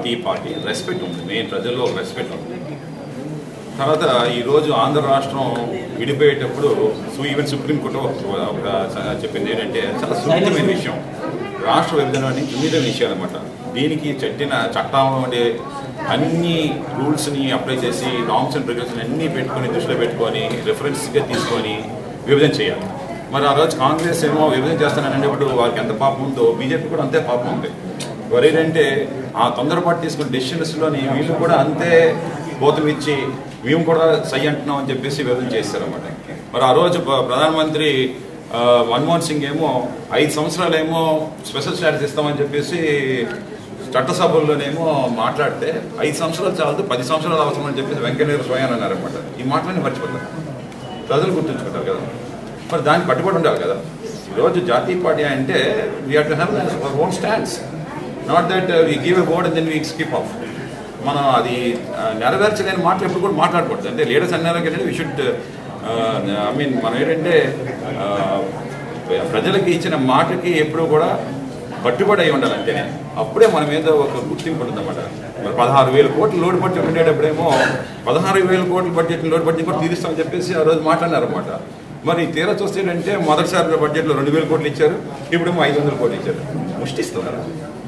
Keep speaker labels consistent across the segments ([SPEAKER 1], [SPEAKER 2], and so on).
[SPEAKER 1] జాతీయ party respect ఉంది main ప్రజల్లో ఒక రెస్పెక్ట్ ఉంది తర్వాత ఈరోజు ఆంధ్ర రాష్ట్రం విడిపోయేటప్పుడు సో ఈవెన్ సుప్రీంకోర్టు ఒక ఒక స- చెప్పింది ఏంటంటే చాలా సున్నితమైన విషయం రాష్ట్ర విభజన అనేది సున్నితమైన విషయం అనమాట దీనికి చట్టిన చట్టం అంటే అన్ని రూల్స్ని అప్లై చేసి నామ్స్ అండ్ ప్రికాషన్ అన్నీ పెట్టుకొని దృష్టిలో పెట్టుకొని రెఫరెన్స్గా తీసుకొని విభజన చేయాలి మరి ఆ రోజు కాంగ్రెస్ ఏమో విభజన చేస్తాననేటప్పుడు వారికి ఎంత పాపం ఉందో బీజేపీ కూడా అంతే పాపం ఉంది వారు ఏంటంటే ఆ తొందరపాటు తీసుకున్న డెసిషన్స్లోని వీళ్ళు కూడా అంతే బోతం ఇచ్చి మేము కూడా సై అంటున్నాం అని చెప్పేసి విభజన చేశారన్నమాట మరి ఆ రోజు ప్ర- ప్రధానమంత్రి ఆ, మన్మోహన్ సింగ్ ఏమో ఐదు సంవత్సరాలు ఏమో స్పెషల్ స్టాటస్ ఇస్తామని చెప్పేసి చట్టసభల్లోనేమో మాట్లాడితే ఐదు సంవత్సరాలు చాలదు పది సంవత్సరాలు అవసరం అని చెప్పేసి వెంకయ్య స్వయం అన్నారనమాట ఈ మాటలన్నీ మర్చిపోతారు ప్రజలు గుర్తుంచుకుంటారు కదా మరి దానికి కట్టుబడి ఉండాలి కదా ఈరోజు జాతీయ పార్టీ అంటే we have to have our own stands not that we give a board and then we skip off మనం అది ఆ, నెరవేర్చలేని మాటలు ఎప్పుడు కూడా మాట్లాడకూడదు అంటే లీడర్స్ అన్నారు ఏంటంటే వీ షుడ్ ఐ మీన్ మనం ఏంటంటే ఆ, ప్రజలకి ఇచ్చిన మాటకి ఎప్పుడూ కూడా కట్టుబడి అయి ఉండాలి అంతేనే అప్పుడే మన మీద ఒక గుర్తింపు ఉంటుంది అన్నమాట మరి పదహారు వేల కోట్లు లోటు బడ్జెట్ ఉండేటప్పుడేమో పదహారు వేల కోట్ల బడ్జెట్ లోటు బడ్జెట్ కూడా తీరుస్తామని చెప్పేసి ఆ రోజు మాట్లాడినారు అనమాట మరి తీరా చూస్తే ఏంటంటే మొదటిసారి బడ్జెట్లో రెండు వేల కోట్లు ఇచ్చారు ఇప్పుడేమో ఐదు వందల కోట్లు ఇచ్చారు ముష్టిస్తున్నారు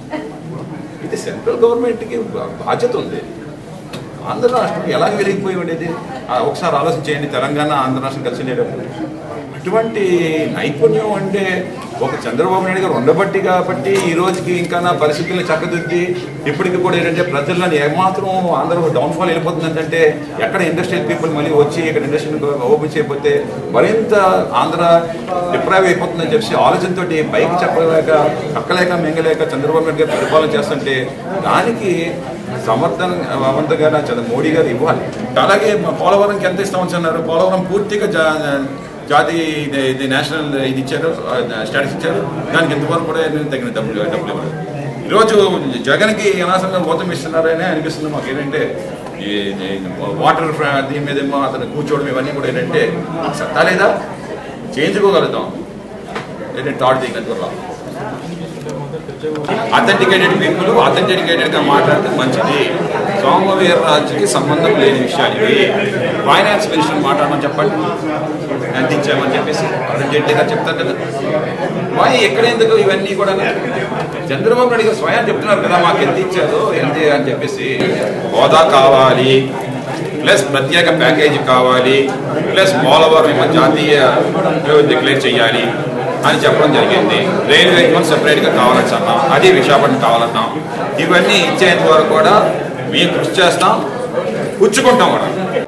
[SPEAKER 1] ఇది సెంట్రల్ గవర్నమెంట్కి బాధ్యత ఉంది ఆంధ్ర రాష్ట్రం ఎలా వెలిగిపోయి ఉండేది ఆ, ఒకసారి ఆలోచన చేయండి తెలంగాణ ఆంధ్ర రాష్ట్రం కలిసి ఉండేటప్పుడు అటువంటి నైపుణ్యం అంటే ఒక చంద్రబాబు నాయుడు గారు ఉండబట్టి కాబట్టి ఈ రోజుకి ఇంకా నా పరిస్థితుల్ని చక్కదిద్ది ఇప్పటికి కూడా ఏంటంటే ప్రజలను ఏమాత్రం ఆంధ్ర డౌన్ఫాల్ వెళ్ళిపోతుందంటే ఎక్కడ ఇండస్ట్రియల్ పీపుల్ మళ్ళీ వచ్చి ఇక్కడ ఇండస్ట్రీ ఓపెన్ చేయకపోతే మరింత ఆంధ్ర డిప్రైవ్ అయిపోతుందని చెప్పి ఆలోచనతో పైకి చెప్పలేక అక్కలేక మెంగలేక చంద్రబాబు నాయుడు గారు పరిపాలన చేస్తుంటే దానికి సమర్థవంతంగా చంద్ర మోడీ గారు ఇవ్వాలి అలాగే మా పోలవరంకి ఎంత ఇస్తామని అన్నారు పోలవరం పూర్తిగా జా- జాతీయ ఇది- ఇది నేషనల్ ఇది ఇచ్చారు స్టాటస్ ఇచ్చారు దానికి ఎంతవరకు కూడా తగిన డబ్బులు డబ్బులు ఇవ్వలేదు ఈరోజు జగన్కి అనవసరంగా మోతం ఇస్తున్నారని అనిపిస్తుంది మాకు ఏంటంటే ఈ ఈ వాటర్ ఫ్రా- దీని మీదేమో అతను కూర్చోవడం ఇవన్నీ కూడా ఏంటంటే సత్తా లేదా చేయించుకోగలుగుతాం ఏంటంటే థాట్ దిగినట్టు రావు అథెంటికేటెడ్ పీపుల్ అథెంటికేటెడ్ గా మాట్లాడితే మంచిది సోమవీర్రాజుకి సంబంధం లేని విషయాలు ఇవి ఫైనాన్స్ మినిస్టర్ మాట్లాడమని చెప్పండి ఎంత ఇచ్చామని చెప్పేసి అరుణ్ జైట్లీ గారు చెప్తారు కదా వై ఎక్కడ ఎందుకు ఇవన్నీ కూడా చంద్రబాబు నాయుడు గారు స్వయం చెప్తున్నారు కదా మాకు ఎంత ఇచ్చారు ఎంత అని చెప్పేసి హోదా కావాలి ప్లస్ ప్రత్యేక ప్యాకేజీ కావాలి ప్లస్ పోలవరం ఏమో జాతీయ డిక్లేర్ చేయాలి అని చెప్పడం జరిగింది రైల్వే జోన్ సెపరేట్గా కావాలని అన్నాం అది విశాఖపట్నం కావాలన్నాం ఇవన్నీ ఇచ్చేంత వరకు కూడా మేము కృషి చేస్తాం పుచ్చుకుంటాం కూడా